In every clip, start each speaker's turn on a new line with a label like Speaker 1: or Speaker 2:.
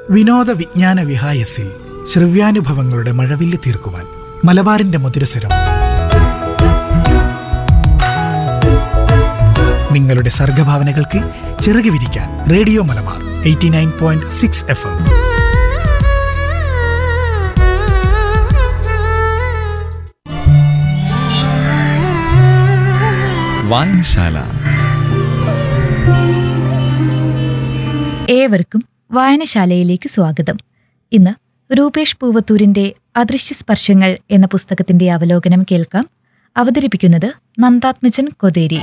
Speaker 1: വിനോദ വിജ്ഞാന വിഹായസിൽ ശ്രവ്യാനുഭവങ്ങളുടെ മഴവില്ല് തീർക്കുവാൻ മലബാറിന്റെ മധുരസ്വരം നിങ്ങളുടെ സർഗഭാവനകൾക്ക് ചിറക് വിരിക്കാൻ radio Malabar eighty nine point six F M
Speaker 2: വായനശാല
Speaker 3: ഏവർക്കും വായനശാലയിലേക്ക് സ്വാഗതം ഇന്ന് രൂപേഷ് പൂവത്തൂരിന്റെ അദൃശ്യ സ്പർശങ്ങൾ എന്ന പുസ്തകത്തിന്റെ അവലോകനം കേൾക്കാം അവതരിപ്പിക്കുന്നത് നന്ദാത്മജൻ കൊതേരി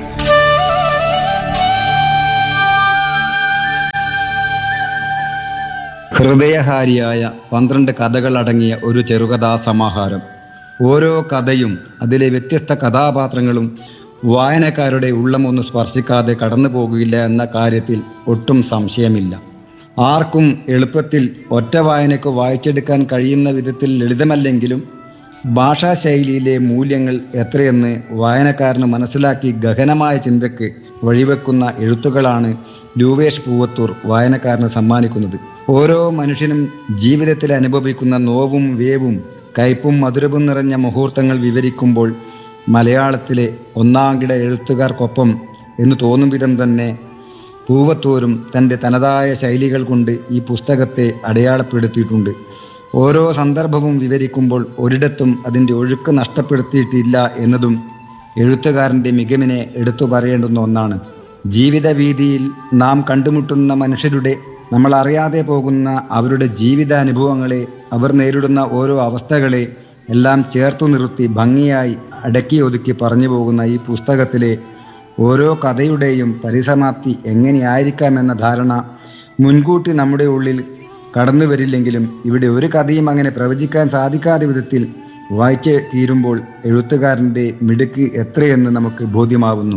Speaker 4: ഹൃദയഹാരിയായ പന്ത്രണ്ട് കഥകൾ അടങ്ങിയ ഒരു ചെറുകഥാ സമാഹാരം ഓരോ കഥയും അതിലെ വ്യത്യസ്ത കഥാപാത്രങ്ങളും വായനക്കാരുടെ ഉള്ളമൊന്ന് സ്പർശിക്കാതെ കടന്നു പോകുകയില്ല എന്ന കാര്യത്തിൽ ഒട്ടും സംശയമില്ല ആർക്കും എളുപ്പത്തിൽ ഒറ്റ വായനയ്ക്ക് വായിച്ചെടുക്കാൻ കഴിയുന്ന വിധത്തിൽ ലളിതമല്ലെങ്കിലും ഭാഷാശൈലിയിലെ മൂല്യങ്ങൾ എത്രയെന്ന് വായനക്കാരന് മനസ്സിലാക്കി ഗഹനമായ ചിന്തയ്ക്ക് വഴിവെക്കുന്ന എഴുത്തുകളാണ് രൂപേഷ് പൂവത്തൂർ വായനക്കാരന് സമ്മാനിക്കുന്നത് ഓരോ മനുഷ്യനും ജീവിതത്തിൽ അനുഭവിക്കുന്ന നോവും വേവും കയ്പും മധുരവും നിറഞ്ഞ മുഹൂർത്തങ്ങൾ വിവരിക്കുമ്പോൾ മലയാളത്തിലെ ഒന്നാംകിട എഴുത്തുകാർക്കൊപ്പം എന്ന് തോന്നും വിധം തന്നെ പൂവത്തൂരും തൻ്റെ തനതായ ശൈലികൾ കൊണ്ട് ഈ പുസ്തകത്തെ അടയാളപ്പെടുത്തിയിട്ടുണ്ട് ഓരോ സന്ദർഭവും വിവരിക്കുമ്പോൾ ഒരിടത്തും അതിൻ്റെ ഒഴുക്ക് നഷ്ടപ്പെടുത്തിയിട്ടില്ല എന്നതും എഴുത്തുകാരൻ്റെ മികവിനെ എടുത്തു പറയേണ്ടുന്ന ഒന്നാണ് ജീവിത വീതിയിൽ നാം കണ്ടുമുട്ടുന്ന മനുഷ്യരുടെ നമ്മൾ അറിയാതെ പോകുന്ന അവരുടെ ജീവിതാനുഭവങ്ങളെ അവർ നേരിടുന്ന ഓരോ അവസ്ഥകളെ എല്ലാം ചേർത്തു നിർത്തി ഭംഗിയായി അടക്കി ഒതുക്കി പറഞ്ഞു പോകുന്ന ഈ പുസ്തകത്തിലെ ഓരോ കഥയുടെയും പരിസമാപ്തി എങ്ങനെയായിരിക്കാമെന്ന ധാരണ മുൻകൂട്ടി നമ്മുടെ ഉള്ളിൽ കടന്നു വരില്ലെങ്കിലും ഇവിടെ ഒരു കഥയും അങ്ങനെ പ്രവചിക്കാൻ സാധിക്കാത്ത വിധത്തിൽ വായിച്ച് തീരുമ്പോൾ എഴുത്തുകാരൻ്റെ മിടുക്ക് എത്രയെന്ന് നമുക്ക് ബോധ്യമാവുന്നു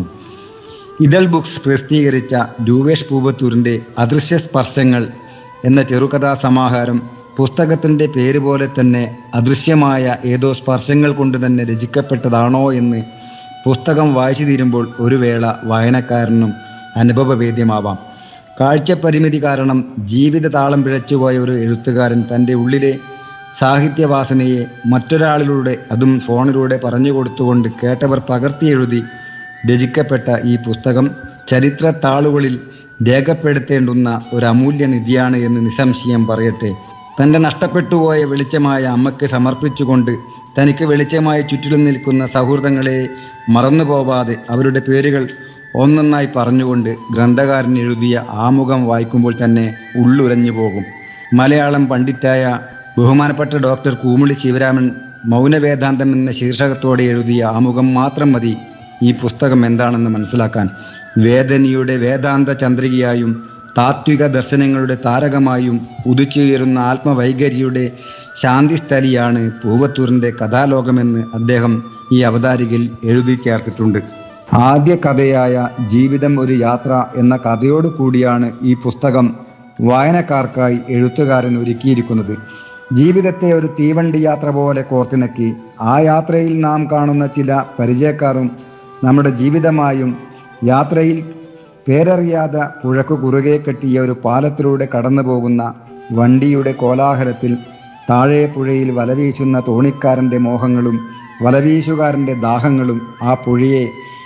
Speaker 4: ഇതൾ ബുക്സ് പ്രസിദ്ധീകരിച്ച രൂപേഷ് പൂവത്തൂരിൻ്റെ അദൃശ്യ സ്പർശങ്ങൾ എന്ന ചെറുകഥാ സമാഹാരം പുസ്തകത്തിൻ്റെ പേര് പോലെ തന്നെ അദൃശ്യമായ ഏതോ സ്പർശങ്ങൾ കൊണ്ട് തന്നെ രചിക്കപ്പെട്ടതാണോ എന്ന് പുസ്തകം വായിച്ചു തീരുമ്പോൾ ഒരു വേള വായനക്കാരനും അനുഭവവേദ്യമാവാം കാഴ്ചപരിമിതി കാരണം ജീവിത താളം പിഴച്ചുപോയ ഒരു എഴുത്തുകാരൻ തൻ്റെ ഉള്ളിലെ സാഹിത്യവാസനയെ മറ്റൊരാളിലൂടെ അതും ഫോണിലൂടെ പറഞ്ഞു കൊടുത്തുകൊണ്ട് കേട്ടവർ പകർത്തി എഴുതി രചിക്കപ്പെട്ട ഈ പുസ്തകം ചരിത്ര താളുകളിൽ രേഖപ്പെടുത്തേണ്ടുന്ന ഒരു അമൂല്യ നിധിയാണ് എന്ന് നിസ്സംശയം പറയട്ടെ തൻ്റെ നഷ്ടപ്പെട്ടുപോയ വെളിച്ചമായ അമ്മയ്ക്ക് സമർപ്പിച്ചുകൊണ്ട് തനിക്ക് വെളിച്ചമായി ചുറ്റിലും നിൽക്കുന്ന സൗഹൃദങ്ങളെ മറന്നുപോവാതെ അവരുടെ പേരുകൾ ഒന്നൊന്നായി പറഞ്ഞുകൊണ്ട് ഗ്രന്ഥകാരൻ എഴുതിയ ആമുഖം വായിക്കുമ്പോൾ തന്നെ ഉള്ളുരഞ്ഞു പോകും മലയാളം പണ്ഡിറ്റായ ബഹുമാനപ്പെട്ട ഡോക്ടർ കൂമുളി ശിവരാമൻ മൗനവേദാന്തം എന്ന ശീർഷകത്തോടെ എഴുതിയ ആമുഖം മാത്രം മതി ഈ പുസ്തകം എന്താണെന്ന് മനസ്സിലാക്കാൻ വേദനയുടെ വേദാന്ത ചന്ദ്രികയായും താത്വിക ദർശനങ്ങളുടെ താരകമായും ഉദിച്ചുയരുന്ന ആത്മവൈഖരിയുടെ ശാന്തിസ്ഥലിയാണ് പൂവത്തൂരിൻ്റെ കഥാലോകമെന്ന് അദ്ദേഹം ഈ അവതാരികയിൽ എഴുതി ചേർത്തിട്ടുണ്ട് ആദ്യ കഥയായ ജീവിതം ഒരു യാത്ര എന്ന കഥയോട് കൂടിയാണ് ഈ പുസ്തകം വായനക്കാർക്കായി എഴുത്തുകാരൻ ഒരുക്കിയിരിക്കുന്നത് ജീവിതത്തെ ഒരു തീവണ്ടി യാത്ര പോലെ കോർത്തിണക്കി ആ യാത്രയിൽ നാം കാണുന്ന ചില പരിചയക്കാരും നമ്മുടെ ജീവിതമായും യാത്രയിൽ പേരറിയാതെ പുഴക്കു കുറുകെ കെട്ടിയ ഒരു പാലത്തിലൂടെ കടന്നു പോകുന്ന വണ്ടിയുടെ കോലാഹലത്തിൽ താഴെ പുഴയിൽ വലവീശുന്ന തോണിക്കാരൻ്റെ മോഹങ്ങളും വലവീശുകാരൻ്റെ ദാഹങ്ങളും ആ പുഴയെ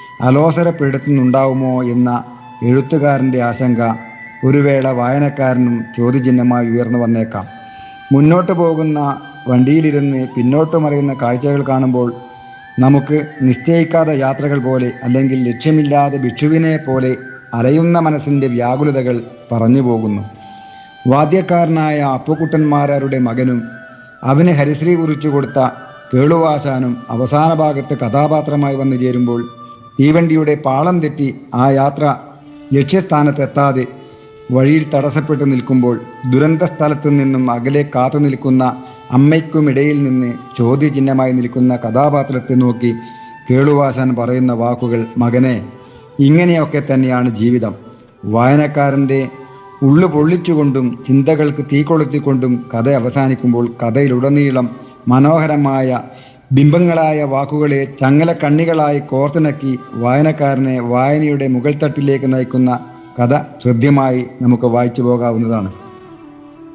Speaker 4: അലോസരപ്പെടുത്തുന്നുണ്ടാവുമോ എന്ന എഴുത്തുകാരൻ്റെ ആശങ്ക ഒരു വേള വായനക്കാരനും ചോദ്യചിഹ്നമായി ഉയർന്നു വന്നേക്കാം മുന്നോട്ട് പോകുന്ന വണ്ടിയിലിരുന്ന് പിന്നോട്ട് മറിയുന്ന കാഴ്ചകൾ കാണുമ്പോൾ നമുക്ക് നിശ്ചയിക്കാത്ത യാത്രകൾ പോലെ അല്ലെങ്കിൽ ലക്ഷ്യമില്ലാതെ ഭിക്ഷുവിനെ പോലെ അലയുന്ന മനസ്സിൻ്റെ വ്യാകുലതകൾ പറഞ്ഞു പോകുന്നു വാദ്യക്കാരനായ അപ്പുക്കുട്ടന്മാരാരുടെ മകനും അവന് ഹരിശ്രീ കുറിച്ചു കൊടുത്ത കേളുവാശാനും അവസാന ഭാഗത്ത് കഥാപാത്രമായി വന്നു ചേരുമ്പോൾ തീവണ്ടിയുടെ പാളം തെറ്റി ആ യാത്ര ലക്ഷ്യസ്ഥാനത്തെത്താതെ വഴിയിൽ തടസ്സപ്പെട്ടു നിൽക്കുമ്പോൾ ദുരന്ത സ്ഥലത്തു നിന്നും അകലെ കാത്തു നിൽക്കുന്ന അമ്മയ്ക്കുമിടയിൽ നിന്ന് ചോദ്യചിഹ്നമായി നിൽക്കുന്ന കഥാപാത്രത്തെ നോക്കി കേളുവാശാൻ പറയുന്ന വാക്കുകൾ മകനെ ഇങ്ങനെയൊക്കെ തന്നെയാണ് ജീവിതം വായനക്കാരൻ്റെ ഉള്ളു പൊള്ളിച്ചുകൊണ്ടും ചിന്തകൾക്ക് തീ കൊളുത്തിക്കൊണ്ടും കഥ അവസാനിക്കുമ്പോൾ കഥയിലുടനീളം മനോഹരമായ ബിംബങ്ങളായ വാക്കുകളെ ചങ്ങല കണ്ണികളായി കോർത്തിണക്കി വായനക്കാരനെ വായനയുടെ മുകൾ തട്ടിലേക്ക് നയിക്കുന്ന കഥ ഹൃദ്യമായി നമുക്ക് വായിച്ചു പോകാവുന്നതാണ്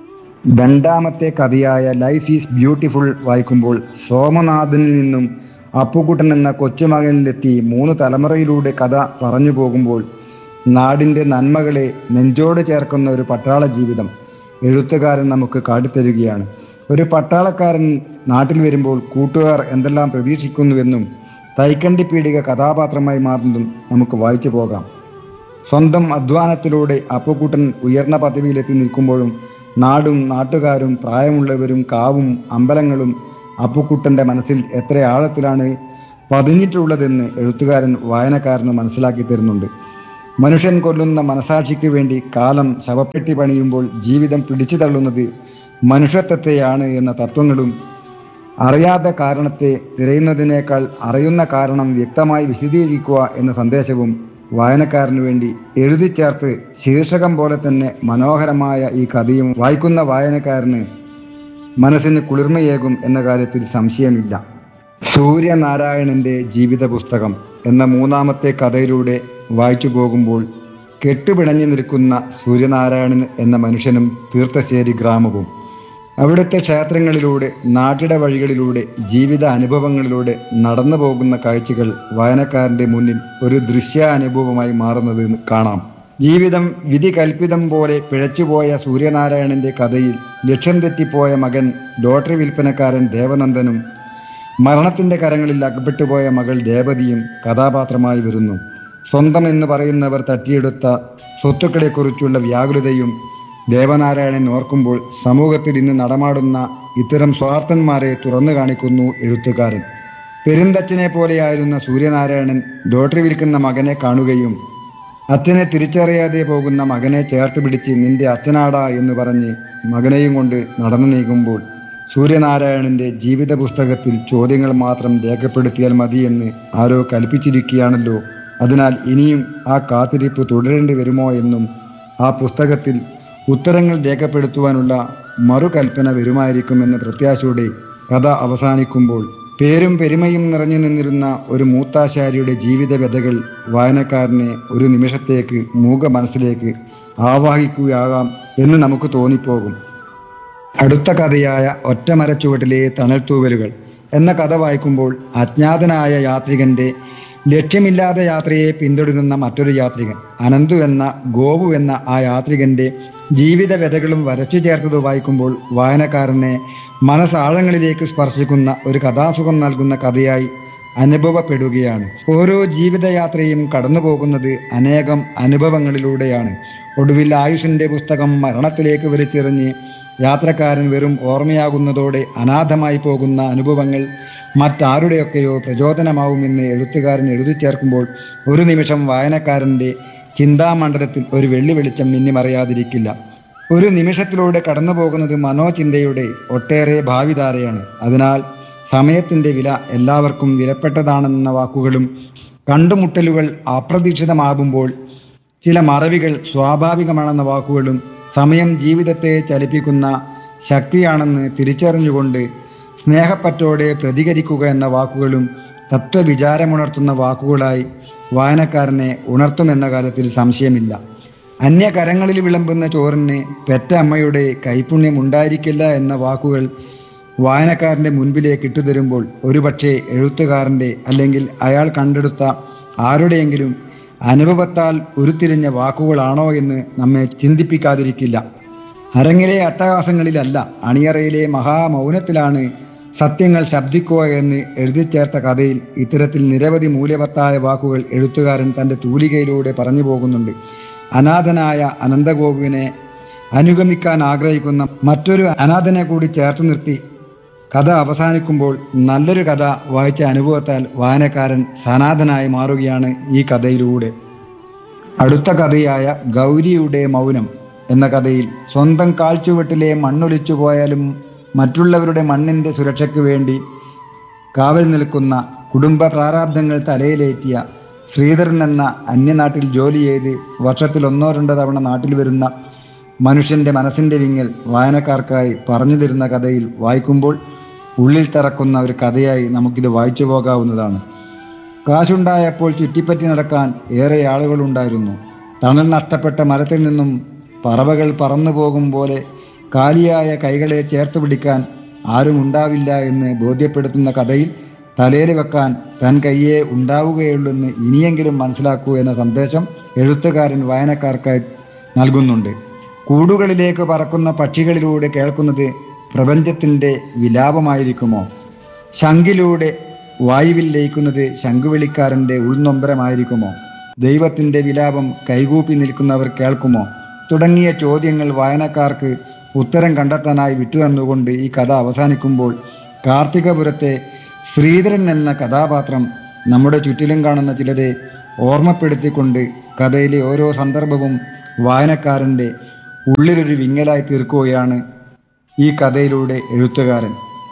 Speaker 4: രണ്ടാമത്തെ കഥയായ ലൈഫ് ഈസ് ബ്യൂട്ടിഫുൾ വായിക്കുമ്പോൾ സോമനാഥനിൽ നിന്നും അപ്പുക്കുട്ടൻ എന്ന കൊച്ചുമകനിലെത്തി മൂന്ന് തലമുറയിലൂടെ കഥ പറഞ്ഞു പോകുമ്പോൾ നാടിൻ്റെ നന്മകളെ നെഞ്ചോട് ചേർക്കുന്ന ഒരു പട്ടാള ജീവിതം എഴുത്തുകാരൻ നമുക്ക് കാട്ടിത്തരുകയാണ് ഒരു പട്ടാളക്കാരൻ നാട്ടിൽ വരുമ്പോൾ കൂട്ടുകാർ എന്തെല്ലാം പ്രതീക്ഷിക്കുന്നുവെന്നും തൈക്കണ്ടി പീടിക കഥാപാത്രമായി മാറുന്നതും നമുക്ക് വായിച്ചു പോകാം സ്വന്തം അധ്വാനത്തിലൂടെ അപ്പുക്കുട്ടൻ ഉയർന്ന പദവിയിലെത്തി നിൽക്കുമ്പോഴും നാടും നാട്ടുകാരും പ്രായമുള്ളവരും കാവും അമ്പലങ്ങളും അപ്പുക്കുട്ടൻ്റെ മനസ്സിൽ എത്ര ആഴത്തിലാണ് പതിഞ്ഞിട്ടുള്ളതെന്ന് എഴുത്തുകാരൻ വായനക്കാരന് മനസ്സിലാക്കി തരുന്നുണ്ട് മനുഷ്യൻ കൊല്ലുന്ന മനസാക്ഷിക്ക് വേണ്ടി കാലം ശവപ്പെട്ടി പണിയുമ്പോൾ ജീവിതം പിടിച്ചു തള്ളുന്നത് മനുഷ്യത്വത്തെയാണ് എന്ന തത്വങ്ങളും അറിയാത്ത കാരണത്തെ തിരയുന്നതിനേക്കാൾ അറിയുന്ന കാരണം വ്യക്തമായി വിശദീകരിക്കുക എന്ന സന്ദേശവും വായനക്കാരന് വേണ്ടി എഴുതി ചേർത്ത് ശീർഷകം പോലെ തന്നെ മനോഹരമായ ഈ കഥയും വായിക്കുന്ന വായനക്കാരന് മനസ്സിന് കുളിർമയേകും എന്ന കാര്യത്തിൽ സംശയമില്ല സൂര്യനാരായണന്റെ ജീവിത പുസ്തകം എന്ന മൂന്നാമത്തെ കഥയിലൂടെ വായിച്ചു പോകുമ്പോൾ കെട്ടുപിണഞ്ഞു നിൽക്കുന്ന സൂര്യനാരായണൻ എന്ന മനുഷ്യനും തീർത്ഥശ്ശേരി ഗ്രാമവും അവിടുത്തെ ക്ഷേത്രങ്ങളിലൂടെ നാട്ടിട വഴികളിലൂടെ ജീവിത അനുഭവങ്ങളിലൂടെ നടന്നു പോകുന്ന കാഴ്ചകൾ വായനക്കാരന്റെ മുന്നിൽ ഒരു ദൃശ്യാനുഭവമായി മാറുന്നത് കാണാം ജീവിതം വിധി കൽപ്പിതം പോലെ പിഴച്ചുപോയ സൂര്യനാരായണന്റെ കഥയിൽ ലക്ഷ്യം തെറ്റിപ്പോയ മകൻ ലോട്ടറി വിൽപ്പനക്കാരൻ ദേവനന്ദനും മരണത്തിന്റെ കരങ്ങളിൽ അകപ്പെട്ടുപോയ മകൾ രേവതിയും കഥാപാത്രമായി വരുന്നു സ്വന്തം എന്ന് പറയുന്നവർ തട്ടിയെടുത്ത സ്വത്തുക്കളെക്കുറിച്ചുള്ള വ്യാകുലതയും ദേവനാരായണൻ ഓർക്കുമ്പോൾ സമൂഹത്തിൽ ഇന്ന് നടമാടുന്ന ഇത്തരം സ്വാർത്ഥന്മാരെ തുറന്നു കാണിക്കുന്നു എഴുത്തുകാരൻ പെരുന്തച്ഛനെ പോലെയായിരുന്ന സൂര്യനാരായണൻ ലോട്ടറി വിൽക്കുന്ന മകനെ കാണുകയും അച്ഛനെ തിരിച്ചറിയാതെ പോകുന്ന മകനെ ചേർത്ത് പിടിച്ച് നിന്റെ അച്ഛനാടാ എന്ന് പറഞ്ഞ് മകനെയും കൊണ്ട് നടന്നു നീങ്ങുമ്പോൾ സൂര്യനാരായണന്റെ ജീവിത പുസ്തകത്തിൽ ചോദ്യങ്ങൾ മാത്രം രേഖപ്പെടുത്തിയാൽ മതിയെന്ന് ആരോ കൽപ്പിച്ചിരിക്കുകയാണല്ലോ അതിനാൽ ഇനിയും ആ കാത്തിരിപ്പ് തുടരേണ്ടി വരുമോ എന്നും ആ പുസ്തകത്തിൽ ഉത്തരങ്ങൾ രേഖപ്പെടുത്തുവാനുള്ള മറുകൽപ്പന വരുമായിരിക്കുമെന്ന പ്രത്യാശയോടെ കഥ അവസാനിക്കുമ്പോൾ പേരും പെരുമയും നിറഞ്ഞു നിന്നിരുന്ന ഒരു മൂത്താശാരിയുടെ ജീവിത വ്യതകൾ വായനക്കാരനെ ഒരു നിമിഷത്തേക്ക് മൂക മനസ്സിലേക്ക് ആവാഹിക്കുകയാകാം എന്ന് നമുക്ക് തോന്നിപ്പോകും അടുത്ത കഥയായ ഒറ്റമരച്ചുവട്ടിലെ തണൽത്തൂവലുകൾ എന്ന കഥ വായിക്കുമ്പോൾ അജ്ഞാതനായ യാത്രികന്റെ ലക്ഷ്യമില്ലാത്ത യാത്രയെ പിന്തുടരുന്ന മറ്റൊരു യാത്രികൻ അനന്തു എന്ന ഗോപു എന്ന ആ യാത്രികന്റെ ജീവിത വ്യതകളും വരച്ചു ചേർത്തത് വായിക്കുമ്പോൾ വായനക്കാരനെ മനസ്സാഴങ്ങളിലേക്ക് സ്പർശിക്കുന്ന ഒരു കഥാസുഖം നൽകുന്ന കഥയായി അനുഭവപ്പെടുകയാണ് ഓരോ ജീവിതയാത്രയും കടന്നു പോകുന്നത് അനേകം അനുഭവങ്ങളിലൂടെയാണ് ഒടുവിൽ ആയുഷിന്റെ പുസ്തകം മരണത്തിലേക്ക് വലിച്ചെറിഞ്ഞ് യാത്രക്കാരൻ വെറും ഓർമ്മയാകുന്നതോടെ അനാഥമായി പോകുന്ന അനുഭവങ്ങൾ മറ്റാരുടെയൊക്കെയോ പ്രചോദനമാവുമെന്ന് എഴുത്തുകാരൻ എഴുതി ചേർക്കുമ്പോൾ ഒരു നിമിഷം വായനക്കാരൻ്റെ ചിന്താമണ്ഡലത്തിൽ ഒരു വെള്ളി വെളിച്ചം മിന്നിമറയാതിരിക്കില്ല ഒരു നിമിഷത്തിലൂടെ കടന്നു പോകുന്നത് മനോചിന്തയുടെ ഒട്ടേറെ ഭാവിധാരയാണ് അതിനാൽ സമയത്തിൻ്റെ വില എല്ലാവർക്കും വിലപ്പെട്ടതാണെന്ന വാക്കുകളും കണ്ടുമുട്ടലുകൾ അപ്രതീക്ഷിതമാകുമ്പോൾ ചില മറവികൾ സ്വാഭാവികമാണെന്ന വാക്കുകളും സമയം ജീവിതത്തെ ചലിപ്പിക്കുന്ന ശക്തിയാണെന്ന് തിരിച്ചറിഞ്ഞുകൊണ്ട് സ്നേഹപ്പറ്റോടെ പ്രതികരിക്കുക എന്ന വാക്കുകളും തത്വവിചാരമുണർത്തുന്ന വാക്കുകളായി വായനക്കാരനെ ഉണർത്തുമെന്ന കാര്യത്തിൽ സംശയമില്ല അന്യകരങ്ങളിൽ വിളമ്പുന്ന ചോറിന് പെറ്റ അമ്മയുടെ കൈപുണ്യം ഉണ്ടായിരിക്കില്ല എന്ന വാക്കുകൾ വായനക്കാരൻ്റെ മുൻപിലേക്ക് ഇട്ടുതരുമ്പോൾ ഒരുപക്ഷെ എഴുത്തുകാരൻ്റെ അല്ലെങ്കിൽ അയാൾ കണ്ടെടുത്ത ആരുടെയെങ്കിലും അനുഭവത്താൽ ഉരുത്തിരിഞ്ഞ വാക്കുകളാണോ എന്ന് നമ്മെ ചിന്തിപ്പിക്കാതിരിക്കില്ല അരങ്ങിലെ അട്ടഹാസങ്ങളിലല്ല അണിയറയിലെ മഹാമൗനത്തിലാണ് സത്യങ്ങൾ ശബ്ദിക്കുക എന്ന് എഴുതി ചേർത്ത കഥയിൽ ഇത്തരത്തിൽ നിരവധി മൂല്യവത്തായ വാക്കുകൾ എഴുത്തുകാരൻ തൻ്റെ തൂലികയിലൂടെ പറഞ്ഞു പോകുന്നുണ്ട് അനാഥനായ അനന്തഗോപുവിനെ അനുഗമിക്കാൻ ആഗ്രഹിക്കുന്ന മറ്റൊരു അനാഥനെ കൂടി ചേർത്ത് നിർത്തി കഥ അവസാനിക്കുമ്പോൾ നല്ലൊരു കഥ വായിച്ച അനുഭവത്താൽ വായനക്കാരൻ സനാഥനായി മാറുകയാണ് ഈ കഥയിലൂടെ അടുത്ത കഥയായ ഗൗരിയുടെ മൗനം എന്ന കഥയിൽ സ്വന്തം കാൽച്ചുവട്ടിലെ മണ്ണൊലിച്ചു പോയാലും മറ്റുള്ളവരുടെ മണ്ണിൻ്റെ സുരക്ഷയ്ക്ക് വേണ്ടി കാവൽ നിൽക്കുന്ന കുടുംബ പ്രാരാബ്ദങ്ങൾ തലയിലേറ്റിയ ശ്രീധരൻ എന്ന അന്യനാട്ടിൽ ജോലി ചെയ്ത് വർഷത്തിൽ ഒന്നോ രണ്ടോ തവണ നാട്ടിൽ വരുന്ന മനുഷ്യൻ്റെ മനസ്സിൻ്റെ വിങ്ങൽ വായനക്കാർക്കായി പറഞ്ഞു തരുന്ന കഥയിൽ വായിക്കുമ്പോൾ ഉള്ളിൽ തറക്കുന്ന ഒരു കഥയായി നമുക്കിത് വായിച്ചു പോകാവുന്നതാണ് കാശുണ്ടായപ്പോൾ ചുറ്റിപ്പറ്റി നടക്കാൻ ഏറെ ആളുകളുണ്ടായിരുന്നു തണൽ നഷ്ടപ്പെട്ട മരത്തിൽ നിന്നും പറവകൾ പറന്നു പോകും പോലെ കാലിയായ കൈകളെ ചേർത്ത് പിടിക്കാൻ ആരും ഉണ്ടാവില്ല എന്ന് ബോധ്യപ്പെടുത്തുന്ന കഥയിൽ തലയിൽ വെക്കാൻ തൻ കയ്യേ ഉണ്ടാവുകയുള്ളെന്ന് ഇനിയെങ്കിലും മനസ്സിലാക്കൂ എന്ന സന്ദേശം എഴുത്തുകാരൻ വായനക്കാർക്കായി നൽകുന്നുണ്ട് കൂടുകളിലേക്ക് പറക്കുന്ന പക്ഷികളിലൂടെ കേൾക്കുന്നത് പ്രപഞ്ചത്തിൻ്റെ വിലാപമായിരിക്കുമോ ശംഖിലൂടെ വായുവിൽ ലയിക്കുന്നത് ശംഖുവിളിക്കാരൻ്റെ ഉൾനൊമ്പരമായിരിക്കുമോ ദൈവത്തിൻ്റെ വിലാപം കൈകൂപ്പി നിൽക്കുന്നവർ കേൾക്കുമോ തുടങ്ങിയ ചോദ്യങ്ങൾ വായനക്കാർക്ക് ഉത്തരം കണ്ടെത്താനായി വിട്ടുതന്നുകൊണ്ട് ഈ കഥ അവസാനിക്കുമ്പോൾ കാർത്തികപുരത്തെ ശ്രീധരൻ എന്ന കഥാപാത്രം നമ്മുടെ ചുറ്റിലും കാണുന്ന ചിലരെ ഓർമ്മപ്പെടുത്തിക്കൊണ്ട് കഥയിലെ ഓരോ സന്ദർഭവും വായനക്കാരൻ്റെ ഉള്ളിലൊരു വിങ്ങലായി തീർക്കുകയാണ് ഈ കഥയിലൂടെ എഴുത്തുകാരൻ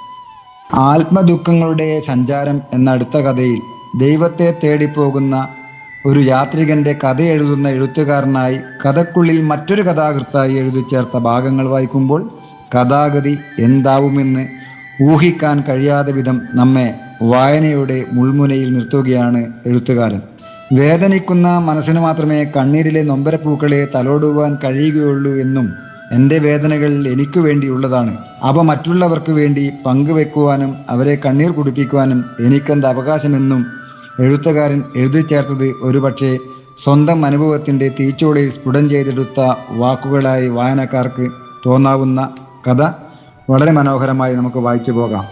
Speaker 4: ആത്മദുഃഖങ്ങളുടെ സഞ്ചാരം എന്ന അടുത്ത കഥയിൽ ദൈവത്തെ തേടിപ്പോകുന്ന ഒരു യാത്രികന്റെ കഥ എഴുതുന്ന എഴുത്തുകാരനായി കഥക്കുള്ളിൽ മറ്റൊരു കഥാകൃത്തായി എഴുതി ചേർത്ത ഭാഗങ്ങൾ വായിക്കുമ്പോൾ കഥാഗതി എന്താവുമെന്ന് ഊഹിക്കാൻ കഴിയാത്ത വിധം നമ്മെ വായനയുടെ മുൾമുനയിൽ നിർത്തുകയാണ് എഴുത്തുകാരൻ വേദനിക്കുന്ന മനസ്സിന് മാത്രമേ കണ്ണീരിലെ നൊമ്പരപ്പൂക്കളെ തലോടുവാൻ കഴിയുകയുള്ളൂ എന്നും എൻ്റെ വേദനകൾ എനിക്ക് വേണ്ടിയുള്ളതാണ് അവ മറ്റുള്ളവർക്ക് വേണ്ടി പങ്കുവെക്കുവാനും അവരെ കണ്ണീർ കുടിപ്പിക്കുവാനും എനിക്കെന്ത് അവകാശമെന്നും എഴുത്തുകാരൻ എഴുതി ചേർത്തത് ഒരുപക്ഷെ സ്വന്തം അനുഭവത്തിൻ്റെ തീച്ചോളിൽ സ്ഫുടം ചെയ്തെടുത്ത വാക്കുകളായി വായനക്കാർക്ക് തോന്നാവുന്ന കഥ വളരെ മനോഹരമായി നമുക്ക് വായിച്ചു പോകാം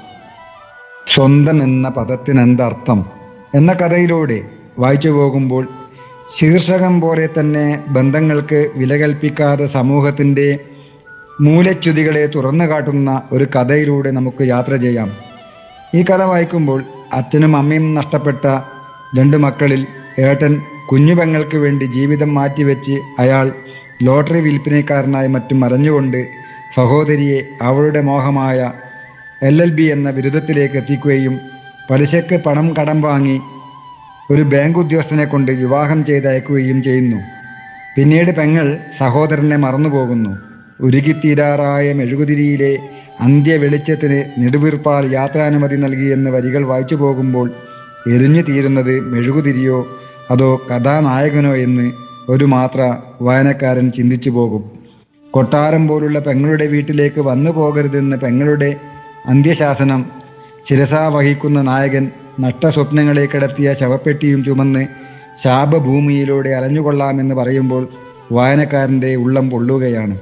Speaker 4: സ്വന്തം എന്ന പദത്തിന് എന്തർത്ഥം എന്ന കഥയിലൂടെ വായിച്ചു പോകുമ്പോൾ ശീർഷകം പോലെ തന്നെ ബന്ധങ്ങൾക്ക് വില കൽപ്പിക്കാതെ സമൂഹത്തിൻ്റെ മൂലച്യുതികളെ തുറന്നു കാട്ടുന്ന ഒരു കഥയിലൂടെ നമുക്ക് യാത്ര ചെയ്യാം ഈ കഥ വായിക്കുമ്പോൾ അച്ഛനും അമ്മയും നഷ്ടപ്പെട്ട രണ്ട് മക്കളിൽ ഏട്ടൻ കുഞ്ഞു പെങ്ങൾക്ക് വേണ്ടി ജീവിതം മാറ്റിവെച്ച് അയാൾ ലോട്ടറി വിൽപ്പനക്കാരനായി മറ്റും മറഞ്ഞുകൊണ്ട് സഹോദരിയെ അവളുടെ മോഹമായ എൽ എൽ ബി എന്ന ബിരുദത്തിലേക്ക് എത്തിക്കുകയും പലിശക്ക് പണം കടം വാങ്ങി ഒരു ബാങ്ക് ഉദ്യോഗസ്ഥനെ കൊണ്ട് വിവാഹം ചെയ്തയക്കുകയും ചെയ്യുന്നു പിന്നീട് പെങ്ങൾ സഹോദരനെ മറന്നുപോകുന്നു ഉരുകിത്തീരാറായ മെഴുകുതിരിയിലെ അന്ത്യ വെളിച്ചത്തിന് നെടുവീർപ്പാൽ യാത്രാനുമതി നൽകിയെന്ന് വരികൾ വായിച്ചു പോകുമ്പോൾ എരിഞ്ഞു തീരുന്നത് മെഴുകുതിരിയോ അതോ കഥാനായകനോ എന്ന് ഒരു മാത്ര വായനക്കാരൻ ചിന്തിച്ചു പോകും കൊട്ടാരം പോലുള്ള പെങ്ങളുടെ വീട്ടിലേക്ക് വന്നു പോകരുതെന്ന് പെങ്ങളുടെ അന്ത്യശാസനം ശിരസാ വഹിക്കുന്ന നായകൻ നഷ്ടസ്വപ്നങ്ങളെ കിടത്തിയ ശവപ്പെട്ടിയും ചുമന്ന് ശാപഭൂമിയിലൂടെ അലഞ്ഞുകൊള്ളാമെന്ന് പറയുമ്പോൾ വായനക്കാരൻ്റെ ഉള്ളം പൊള്ളുകയാണ്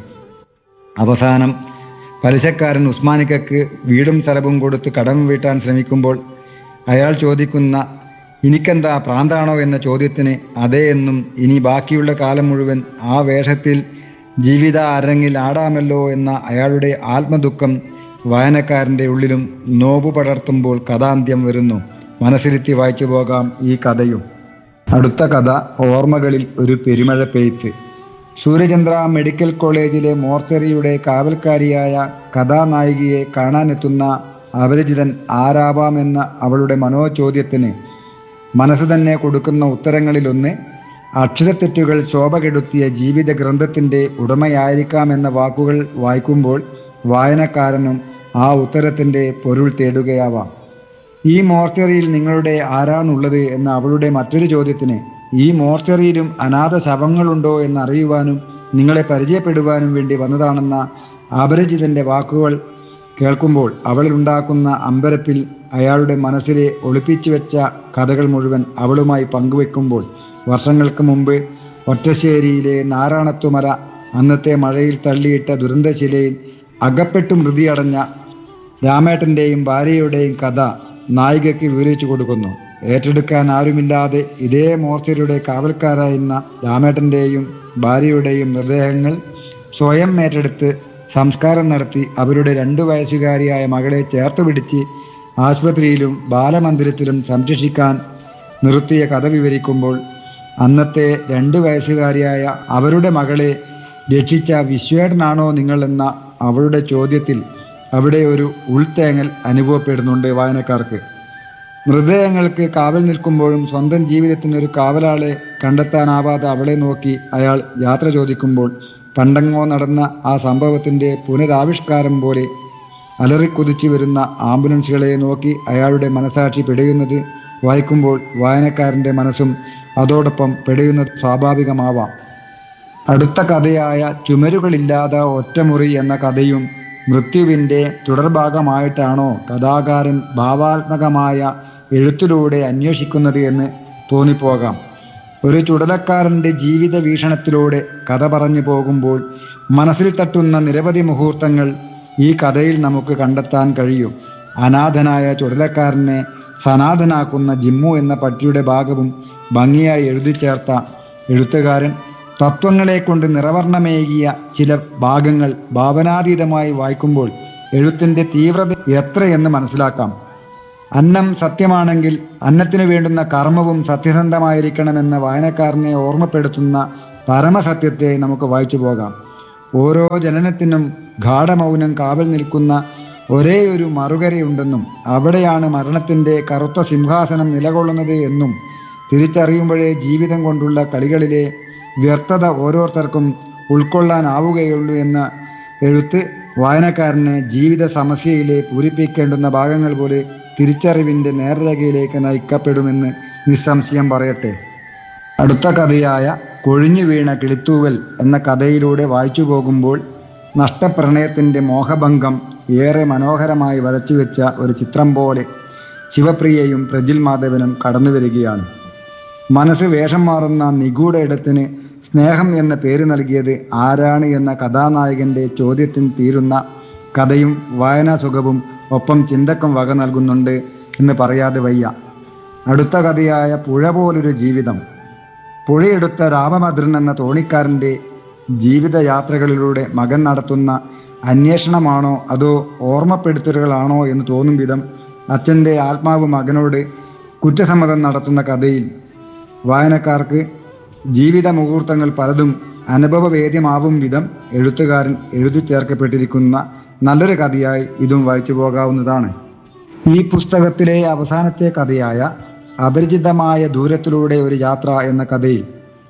Speaker 4: അവസാനം പലിശക്കാരൻ ഉസ്മാനിക്കക്ക് വീടും സ്ഥലവും കൊടുത്ത് കടം വീട്ടാൻ ശ്രമിക്കുമ്പോൾ അയാൾ ചോദിക്കുന്ന എനിക്കെന്താ പ്രാന്താണോ എന്ന ചോദ്യത്തിന് അതേ എന്നും ഇനി ബാക്കിയുള്ള കാലം മുഴുവൻ ആ വേഷത്തിൽ ജീവിത അരങ്ങിൽ ആടാമല്ലോ എന്ന അയാളുടെ ആത്മദുഃഖം വായനക്കാരൻ്റെ ഉള്ളിലും നോവു പടർത്തുമ്പോൾ കഥാന്ത്യം വരുന്നു മനസ്സിരുത്തി വായിച്ചു പോകാം ഈ കഥയും അടുത്ത കഥ ഓർമ്മകളിൽ ഒരു പെരുമഴ പെയ്ത്ത് സൂര്യചന്ദ്ര മെഡിക്കൽ കോളേജിലെ മോർച്ചറിയുടെ കാവൽക്കാരിയായ കഥാനായികയെ കാണാനെത്തുന്ന അപരിചിതൻ ആരാവാമെന്ന അവളുടെ മനോചോദ്യത്തിന് മനസ്സ് തന്നെ കൊടുക്കുന്ന ഉത്തരങ്ങളിലൊന്ന് അക്ഷരത്തെറ്റുകൾ ശോഭ കെടുത്തിയ ജീവിത ഗ്രന്ഥത്തിൻ്റെ ഉടമയായിരിക്കാമെന്ന വാക്കുകൾ വായിക്കുമ്പോൾ വായനക്കാരനും ആ ഉത്തരത്തിൻ്റെ പൊരുൾ തേടുകയാവാം ഈ മോർച്ചറിയിൽ നിങ്ങളുടെ ആരാണുള്ളത് എന്ന അവളുടെ മറ്റൊരു ചോദ്യത്തിന് ഈ മോർച്ചറിയിലും അനാഥ ശവങ്ങളുണ്ടോ എന്ന് അറിയുവാനും നിങ്ങളെ പരിചയപ്പെടുവാനും വേണ്ടി വന്നതാണെന്ന അപരിചിതന്റെ വാക്കുകൾ കേൾക്കുമ്പോൾ അവളിലുണ്ടാക്കുന്ന അമ്പരപ്പിൽ അയാളുടെ മനസ്സിലെ ഒളിപ്പിച്ചു വെച്ച കഥകൾ മുഴുവൻ അവളുമായി പങ്കുവെക്കുമ്പോൾ വർഷങ്ങൾക്ക് മുമ്പ് ഒറ്റശ്ശേരിയിലെ നാരായണത്തുമര അന്നത്തെ മഴയിൽ തള്ളിയിട്ട ദുരന്തശിലയിൽ അകപ്പെട്ടു മൃതിയടഞ്ഞ രാമേട്ടൻ്റെയും ഭാര്യയുടെയും കഥ നായികയ്ക്ക് വിവരിച്ചു കൊടുക്കുന്നു ഏറ്റെടുക്കാൻ ആരുമില്ലാതെ ഇതേ മോർച്ചയുടെ കാവൽക്കാരായിരുന്ന രാമേട്ടൻ്റെയും ഭാര്യയുടെയും മൃതദേഹങ്ങൾ സ്വയം ഏറ്റെടുത്ത് സംസ്കാരം നടത്തി അവരുടെ രണ്ടു വയസ്സുകാരിയായ മകളെ ചേർത്ത് പിടിച്ച് ആശുപത്രിയിലും ബാലമന്ദിരത്തിലും സംരക്ഷിക്കാൻ നിർത്തിയ കഥ വിവരിക്കുമ്പോൾ അന്നത്തെ രണ്ട് വയസ്സുകാരിയായ അവരുടെ മകളെ രക്ഷിച്ച വിശ്വേട്ടനാണോ നിങ്ങൾ എന്ന അവളുടെ ചോദ്യത്തിൽ അവിടെ ഒരു ഉൾത്തേങ്ങൽ അനുഭവപ്പെടുന്നുണ്ട് വായനക്കാർക്ക് മൃതദേഹങ്ങൾക്ക് കാവൽ നിൽക്കുമ്പോഴും സ്വന്തം ജീവിതത്തിന് ഒരു കാവലാളെ കണ്ടെത്താനാവാതെ അവളെ നോക്കി അയാൾ യാത്ര ചോദിക്കുമ്പോൾ പണ്ടങ്ങോ നടന്ന ആ സംഭവത്തിൻ്റെ പുനരാവിഷ്കാരം പോലെ അലറിക്കുതിച്ചു വരുന്ന ആംബുലൻസുകളെ നോക്കി അയാളുടെ മനസാക്ഷി പിടയുന്നത് വായിക്കുമ്പോൾ വായനക്കാരൻ്റെ മനസ്സും അതോടൊപ്പം പിടയുന്നത് സ്വാഭാവികമാവാം അടുത്ത കഥയായ ചുമരുകളില്ലാതെ ഒറ്റമുറി എന്ന കഥയും മൃത്യുവിൻ്റെ തുടർഭാഗമായിട്ടാണോ കഥാകാരൻ ഭാവാത്മകമായ എഴുത്തിലൂടെ അന്വേഷിക്കുന്നത് എന്ന് തോന്നിപ്പോകാം ഒരു ചുടലക്കാരൻ്റെ ജീവിത വീക്ഷണത്തിലൂടെ കഥ പറഞ്ഞു പോകുമ്പോൾ മനസ്സിൽ തട്ടുന്ന നിരവധി മുഹൂർത്തങ്ങൾ ഈ കഥയിൽ നമുക്ക് കണ്ടെത്താൻ കഴിയും അനാഥനായ ചുടലക്കാരനെ സനാഥനാക്കുന്ന ജിമ്മു എന്ന പട്ടിയുടെ ഭാഗവും ഭംഗിയായി എഴുതി ചേർത്ത എഴുത്തുകാരൻ തത്വങ്ങളെ കൊണ്ട് നിറവർണ്ണമേകിയ ചില ഭാഗങ്ങൾ ഭാവനാതീതമായി വായിക്കുമ്പോൾ എഴുത്തിൻ്റെ തീവ്രത എത്രയെന്ന് മനസ്സിലാക്കാം അന്നം സത്യമാണെങ്കിൽ അന്നത്തിനു വേണ്ടുന്ന കർമ്മവും സത്യസന്ധമായിരിക്കണമെന്ന വായനക്കാരനെ ഓർമ്മപ്പെടുത്തുന്ന പരമസത്യത്തെ നമുക്ക് വായിച്ചു പോകാം ഓരോ ജനനത്തിനും ഗാഠമൗനം കാവൽ നിൽക്കുന്ന ഒരേ ഒരു മറുകരയുണ്ടെന്നും അവിടെയാണ് മരണത്തിൻ്റെ കറുത്ത സിംഹാസനം നിലകൊള്ളുന്നത് എന്നും തിരിച്ചറിയുമ്പോഴേ ജീവിതം കൊണ്ടുള്ള കളികളിലെ വ്യർത്ഥത ഓരോരുത്തർക്കും ഉൾക്കൊള്ളാനാവുകയുള്ളൂ എന്ന എഴുത്ത് വായനക്കാരനെ ജീവിത സമസ്യയിലെ പൂരിപ്പിക്കേണ്ടുന്ന ഭാഗങ്ങൾ പോലെ തിരിച്ചറിവിൻ്റെ നേർരേഖയിലേക്ക് നയിക്കപ്പെടുമെന്ന് നിസ്സംശയം പറയട്ടെ അടുത്ത കഥയായ കൊഴിഞ്ഞു വീണ കിളിത്തൂവൽ എന്ന കഥയിലൂടെ വായിച്ചു പോകുമ്പോൾ നഷ്ടപ്രണയത്തിൻ്റെ മോഹഭംഗം ഏറെ മനോഹരമായി വരച്ചു വെച്ച ഒരു ചിത്രം പോലെ ശിവപ്രിയയും പ്രജിൽ മാധവനും കടന്നു വരികയാണ് മനസ്സ് വേഷം മാറുന്ന നിഗൂഢ ഇടത്തിന് സ്നേഹം എന്ന പേര് നൽകിയത് ആരാണ് എന്ന കഥാനായകന്റെ ചോദ്യത്തിന് തീരുന്ന കഥയും വായനാസുഖവും ഒപ്പം ചിന്തക്കും വക നൽകുന്നുണ്ട് എന്ന് പറയാതെ വയ്യ അടുത്ത കഥയായ പുഴ പോലൊരു ജീവിതം പുഴയെടുത്ത രാമഭദ്രൻ എന്ന തോണിക്കാരൻ്റെ ജീവിതയാത്രകളിലൂടെ മകൻ നടത്തുന്ന അന്വേഷണമാണോ അതോ ഓർമ്മപ്പെടുത്തലുകളാണോ എന്ന് തോന്നും വിധം അച്ഛൻ്റെ ആത്മാവ് മകനോട് കുറ്റസമ്മതം നടത്തുന്ന കഥയിൽ വായനക്കാർക്ക് ജീവിത മുഹൂർത്തങ്ങൾ പലതും അനുഭവവേദ്യമാവും വിധം എഴുത്തുകാരൻ എഴുതി ചേർക്കപ്പെട്ടിരിക്കുന്ന നല്ലൊരു കഥയായി ഇതും വായിച്ചു പോകാവുന്നതാണ് ഈ പുസ്തകത്തിലെ അവസാനത്തെ കഥയായ അപരിചിതമായ ദൂരത്തിലൂടെ ഒരു യാത്ര എന്ന കഥയിൽ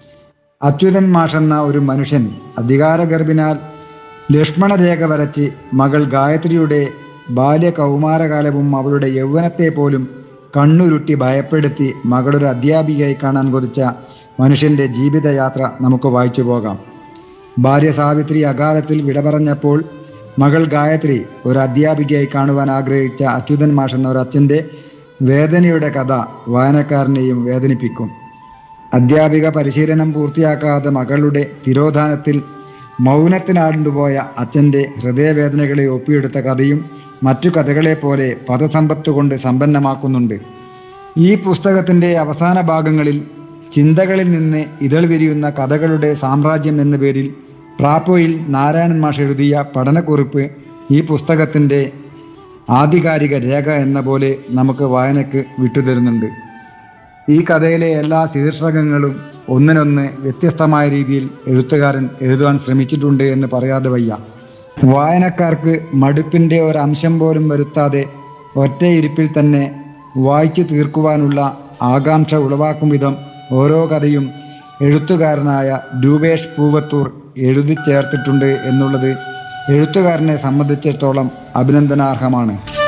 Speaker 4: അച്യുതൻ മാഷെന്ന ഒരു മനുഷ്യൻ അധികാരഗർഭിനാൽ ലക്ഷ്മണരേഖ വരച്ച് മകൾ ഗായത്രിയുടെ ബാല്യ കൗമാരകാലവും അവളുടെ യൗവനത്തെ പോലും കണ്ണുരുട്ടി ഭയപ്പെടുത്തി മകളൊരു അധ്യാപികയായി കാണാൻ കൊതിച്ച മനുഷ്യന്റെ ജീവിതയാത്ര നമുക്ക് വായിച്ചു പോകാം ഭാര്യ സാവിത്രി അകാലത്തിൽ വിട പറഞ്ഞപ്പോൾ മകൾ ഗായത്രി ഒരു അധ്യാപികയായി കാണുവാൻ ആഗ്രഹിച്ച അച്യുതൻ മാഷ് എന്ന ഒരു അച്ഛൻ്റെ വേദനയുടെ കഥ വായനക്കാരനെയും വേദനിപ്പിക്കും അധ്യാപിക പരിശീലനം പൂർത്തിയാക്കാതെ മകളുടെ തിരോധാനത്തിൽ മൗനത്തിനാണ്ടുപോയ അച്ഛൻ്റെ ഹൃദയവേദനകളെ ഒപ്പിയെടുത്ത കഥയും മറ്റു കഥകളെ പോലെ പദസമ്പത്ത് കൊണ്ട് സമ്പന്നമാക്കുന്നുണ്ട് ഈ പുസ്തകത്തിൻ്റെ അവസാന ഭാഗങ്ങളിൽ ചിന്തകളിൽ നിന്ന് ഇതൾ വിരിയുന്ന കഥകളുടെ സാമ്രാജ്യം എന്ന പേരിൽ പ്രാപ്പോയിൽ നാരായണൻ മാഷ് എഴുതിയ പഠനക്കുറിപ്പ് ഈ പുസ്തകത്തിൻ്റെ ആധികാരിക രേഖ എന്ന പോലെ നമുക്ക് വായനക്ക് വിട്ടുതരുന്നുണ്ട് ഈ കഥയിലെ എല്ലാ ശീർഷകങ്ങളും ഒന്നിനൊന്ന് വ്യത്യസ്തമായ രീതിയിൽ എഴുത്തുകാരൻ എഴുതുവാൻ ശ്രമിച്ചിട്ടുണ്ട് എന്ന് പറയാതെ വയ്യ വായനക്കാർക്ക് മടുപ്പിൻ്റെ ഒരംശം പോലും വരുത്താതെ ഒറ്റയിരുപ്പിൽ തന്നെ വായിച്ചു തീർക്കുവാനുള്ള ആകാംക്ഷ ഉളവാക്കും വിധം ഓരോ കഥയും എഴുത്തുകാരനായ രൂപേഷ് പൂവത്തൂർ എഴുതി ചേർത്തിട്ടുണ്ട് എന്നുള്ളത് എഴുത്തുകാരനെ സംബന്ധിച്ചിടത്തോളം അഭിനന്ദനാർഹമാണ്